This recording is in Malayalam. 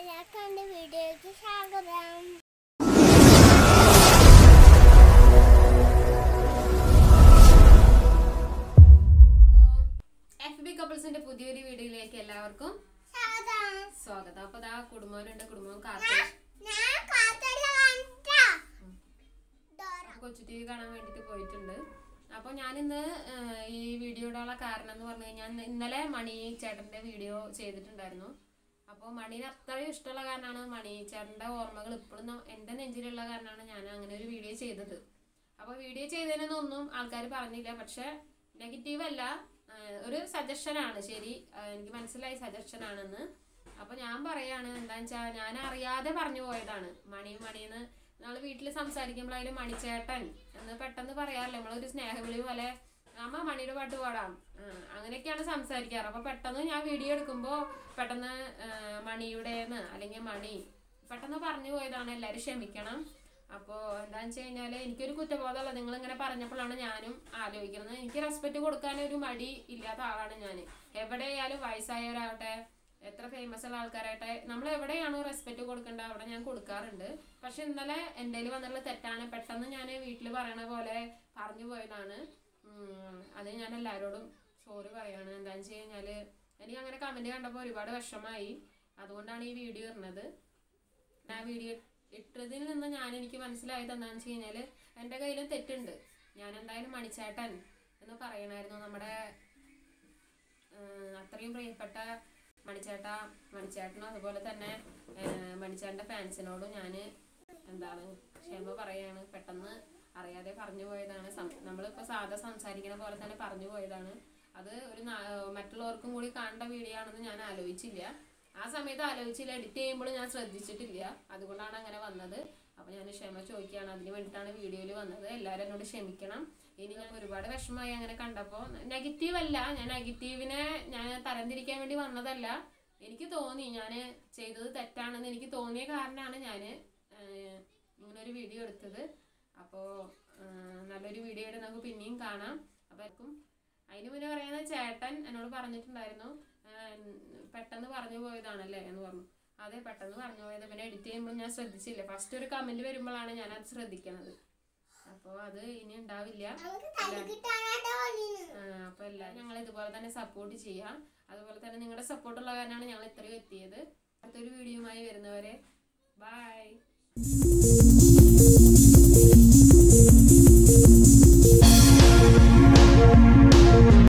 എല്ലാവർക്കും എൻ്റെ വീഡിയോയ്ക്ക് സ്വാഗതം എഫ് ബി കപ്പിൾസിന്റെ പുതിയൊരു വീഡിയോയിലേക്ക് എല്ലാവർക്കും സ്വാഗതം സ്വാഗതം അപ്പൊ ദാ കുടുംബവരുണ്ട് കുടുംബം കാത്തു ഞാൻ കാത്തല്ല കണ്ടാ ഡോറ കൊച്ചു ടി വി കാണാൻ വേണ്ടിട്ട് പോയിട്ടുണ്ട് അപ്പൊ ഞാനിന്ന് ഏഹ്, ഈ വീഡിയോയുടെ കാരണം എന്ന് പറഞ്ഞു കഴിഞ്ഞാൽ ഇന്നലെ മണി ചേട്ടന്റെ വീഡിയോ ചെയ്തിട്ടുണ്ടായിരുന്നു അപ്പോൾ മണീനെ അത്രയും ഇഷ്ടമുള്ള കാരണമാണ് മണി ചേട്ടന്റെ ഓർമ്മകൾ ഇപ്പോഴും ന- എന്റെ നെഞ്ചിലുള്ള കാരണമാണ് ഞാൻ അങ്ങനെ ഒരു വീഡിയോ ചെയ്തത് അപ്പോൾ വീഡിയോ ചെയ്തതിനൊന്നും ആൾക്കാർ പറഞ്ഞില്ല പക്ഷെ നെഗറ്റീവ് അല്ല ഏഹ്, ഒരു സജഷനാണ് ശരി ഏഹ്, എനിക്ക് മനസ്സിലായി സജഷൻ ആണെന്ന് അപ്പൊ ഞാൻ പറയാണ് എന്താന്ന് വെച്ചാൽ ഞാൻ അറിയാതെ പറഞ്ഞു പോയതാണ് മണി മണിന്ന് നമ്മള് വീട്ടിൽ സംസാരിക്കുമ്പോഴായാലും മണിച്ചേട്ടൻ എന്ന് പെട്ടെന്ന് പറയാറില്ല നമ്മളൊരു സ്നേഹവിളി പോലെ അമ്മ മണിയുടെ പാട്ട് പാടാം ആ, അങ്ങനെയൊക്കെയാണ് സംസാരിക്കാറ് അപ്പൊ പെട്ടെന്ന് ഞാൻ വീഡിയോ എടുക്കുമ്പോ പെട്ടെന്ന് ആ, മണിയുടേന്ന് അല്ലെങ്കിൽ മണി പെട്ടെന്ന് പറഞ്ഞു പോയതാണ് എല്ലാവരും ക്ഷമിക്കണം അപ്പോൾ എന്താണെന്ന് വെച്ച് കഴിഞ്ഞാൽ എനിക്കൊരു കുറ്റബോധമല്ല നിങ്ങൾ ഇങ്ങനെ പറഞ്ഞപ്പോഴാണ് ഞാനും ആലോചിക്കുന്നത് എനിക്ക് റെസ്പെക്റ്റ് കൊടുക്കാൻ ഒരു മടി ഇല്ലാത്ത ആളാണ് ഞാൻ എവിടെയായാലും വയസ്സായവരാവട്ടെ എത്ര ഫേമസ് ഉള്ള ആൾക്കാരായിട്ട് നമ്മൾ എവിടെയാണോ റെസ്പെക്റ്റ് കൊടുക്കേണ്ടത് അവിടെ ഞാൻ കൊടുക്കാറുണ്ട് പക്ഷെ ഇന്നലെ എൻ്റെ കയ്യിൽ വന്നിട്ടുള്ള തെറ്റാണ് പെട്ടെന്ന് ഞാൻ വീട്ടിൽ പറയണ പോലെ പറഞ്ഞു പോയതാണ് ഉം, അത് ഞാൻ എല്ലാവരോടും സോറി പറയാണ് എന്താണെന്ന് വെച്ച് കഴിഞ്ഞാൽ എനിക്ക് അങ്ങനെ കമൻറ്റ് കണ്ടപ്പോൾ ഒരുപാട് വിഷമമായി അതുകൊണ്ടാണ് ഈ വീഡിയോ ഇടുന്നത് ആ വീഡിയോ ഇട്ടതിൽ നിന്ന് ഞാൻ എനിക്ക് മനസ്സിലായത് എന്താണെന്ന് വെച്ച് കഴിഞ്ഞാൽ എൻ്റെ കയ്യിലും തെറ്റുണ്ട് ഞാൻ എന്തായാലും മണിച്ചേട്ടൻ എന്ന് പറയണായിരുന്നു നമ്മുടെ ആഹ് അത്രയും പ്രിയപ്പെട്ട മണിച്ചേട്ട മണിച്ചേട്ടനും അതുപോലെ തന്നെ ആഹ് മണിച്ചേട്ടൻ്റെ ഫാൻസിനോടും ഞാൻ എന്താണ് ക്ഷമ പറയാണ് പെട്ടെന്ന് അറിയാതെ പറഞ്ഞു പോയതാണ് സം- നമ്മളിപ്പോൾ സാധാ സംസാരിക്കുന്ന പോലെ തന്നെ പറഞ്ഞു പോയതാണ് അത് ഒരു നാ- മറ്റുള്ളവർക്കും കൂടി കാണേണ്ട വീഡിയോ ആണെന്ന് ഞാൻ ആലോചിച്ചില്ല ആ സമയത്ത് ആലോചിച്ചില്ല എഡിറ്റ് ചെയ്യുമ്പോൾ ഞാൻ ശ്രദ്ധിച്ചിട്ടില്ല അതുകൊണ്ടാണ് അങ്ങനെ വന്നത് അപ്പോൾ ഞാൻ ക്ഷമ ചോദിക്കുകയാണ് അതിന് വേണ്ടിയിട്ടാണ് വീഡിയോയിൽ വന്നത് എല്ലാവരും എന്നോട് ക്ഷമിക്കണം ഇനി ഞാൻ ഒരുപാട് വിഷമമായി അങ്ങനെ കണ്ടപ്പോൾ നെഗറ്റീവ് അല്ല ഞാൻ നെഗറ്റീവിനെ ഞാൻ തരംതിരിക്കാൻ വേണ്ടി വന്നതല്ല എനിക്ക് തോന്നി ഞാൻ ചെയ്തത് തെറ്റാണെന്ന് എനിക്ക് തോന്നിയ കാരണമാണ് ഞാൻ ഇങ്ങനെ ഒരു വീഡിയോ എടുത്തത് അപ്പോൾ നല്ലൊരു വീഡിയോ ആയിട്ട് നമുക്ക് പിന്നെയും കാണാം അപ്പോൾ ആർക്കും അതിന് മുന്നേ പറയുന്നത് ചേട്ടൻ എന്നോട് പറഞ്ഞിട്ടുണ്ടായിരുന്നു ആഹ് പെട്ടെന്ന് പറഞ്ഞു പോയതാണല്ലേ എന്ന് പറഞ്ഞു അതെ പെട്ടെന്ന് പറഞ്ഞു പോയത് പിന്നെ എഡിറ്റ് ചെയ്യുമ്പോൾ ഞാൻ ശ്രദ്ധിച്ചില്ല ഫസ്റ്റ് ഒരു കമന്റ് വരുമ്പോഴാണ് ഞാൻ അത് ശ്രദ്ധിക്കണത് അപ്പോൾ അത് ഇനി ഉണ്ടാവില്ല നമുക്ക് തലക്കിട്ടാനാട്ടോ പണിന്ന് ആഹ് അപ്പോൾ എല്ലാവരും ഞങ്ങൾ ഇതുപോലെ തന്നെ സപ്പോർട്ട് ചെയ്യാം അതുപോലെ തന്നെ നിങ്ങളുടെ സപ്പോർട്ടുള്ള കാരണമാണ് ഞങ്ങൾ ഇത്രയും എത്തിയത് അടുത്തൊരു വീഡിയോയുമായി വരുന്നവരെ ബൈ